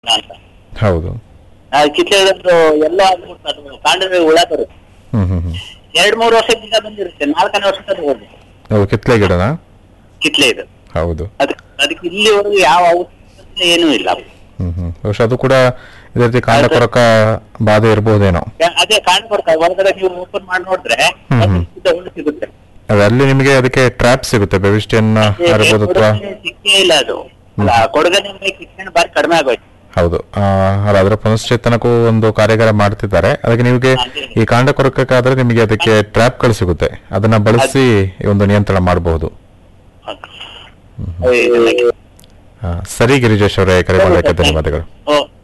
ಅಂತ ಹೌದು ಆ, ಕಿತ್ಲೆ ಹಿಡಿದು ಎಲ್ಲ ಆಗ್ಬಿಟ್ಟು ಅದು ಕಾಂಡದ ಹುಳ ಬರುತ್ತೆ ಹ್ಮ್ ಹ್ಮ್ ಹ್ಮ್ ಎರಡ್ ಮೂರು ವರ್ಷದಿಂದ ಬಂದಿರುತ್ತೆ ನಾಲ್ಕನೇ ವರ್ಷಕ್ಕೆ ಅದು ಹೋಗುತ್ತೆ ಅವು ಕಿತ್ಲೆ ಗಿಡನಾ ಕಿತ್ಲೆ ಇದು ಹೌದು ಅದಕ್ಕೆ ಅದಕ್ಕೆ ಇಲ್ಲಿವರೆಗೂ ಯಾವ ಔಷಧಿ ಏನೂ ಇಲ್ಲ ಹ್ಮ್ ಹ್ಮ್ ಬಹುಶಃ ಅದು ಕೂಡ ಇದೇ ರೀತಿ ಕಾಂಡ ಕೊರಕ ಬಾಧೆ ಇರ್ಬೋದೇನೋ ಯಾ- ಅದೇ ಕಾಂಡ ಕೊಡ್ತಾರೆ ಒಳಗಡೆ ನೀವು ಓಪನ್ ಮಾಡಿ ನೋಡಿದ್ರೆ ಹ್ಮ್, ಒಂದು ಹ್ಮ್. ಉದ್ದ ಹುಳು ಸಿಗುತ್ತೆ ಅದೇ ಅಲ್ಲಿ ನಿಮಗೆ ಅದಕ್ಕೆ ಟ್ರ್ಯಾಪ್ ಸಿಗುತ್ತೆ ಬೆವಿಸ್ಟಿಯನ್ ಇರ್ಬೋದು ಅಥವಾ ಕೊಡಗನೆ ಸಿಕ್ಕೇ ಇಲ್ಲ ಅದು ಅಲ್ಲ ಕೊಡಗನೆ ಮೇಲೆ ಕಿತ್ಕೊಂಡು ಬಾರಿ ಕಡಿಮೆ ಆಗೋಯ್ತು ಹೌದು ಆ, ಅಲ್ಲ ಅದರ ಪುನಶ್ಚೇತನಕ್ಕೂ ಒಂದು ಕಾರ್ಯಾಗಾರ ಮಾಡ್ತಿದ್ದಾರೆ ಅದಕ್ಕೆ ನಿಮಗೆ ಈ ಕಾಂಡ ಕೊರಕಕ್ಕಾದ್ರೆ ನಿಮಗೆ ಅದಕ್ಕೆ ಟ್ರ್ಯಾಪ್ಗಳು ಸಿಗುತ್ತೆ ಅದನ್ನ ಬಳಸಿ ಈ ಒಂದು ನಿಯಂತ್ರಣ ಮಾಡಬಹುದು ಇದೆಲ್ಲ- ಸರಿ ಗಿರಿಜೇಶ್ ಅವರೇ ಕರೆ ಮಾಡೋದಕ್ಕೆ ಧನ್ಯವಾದಗಳು ಓ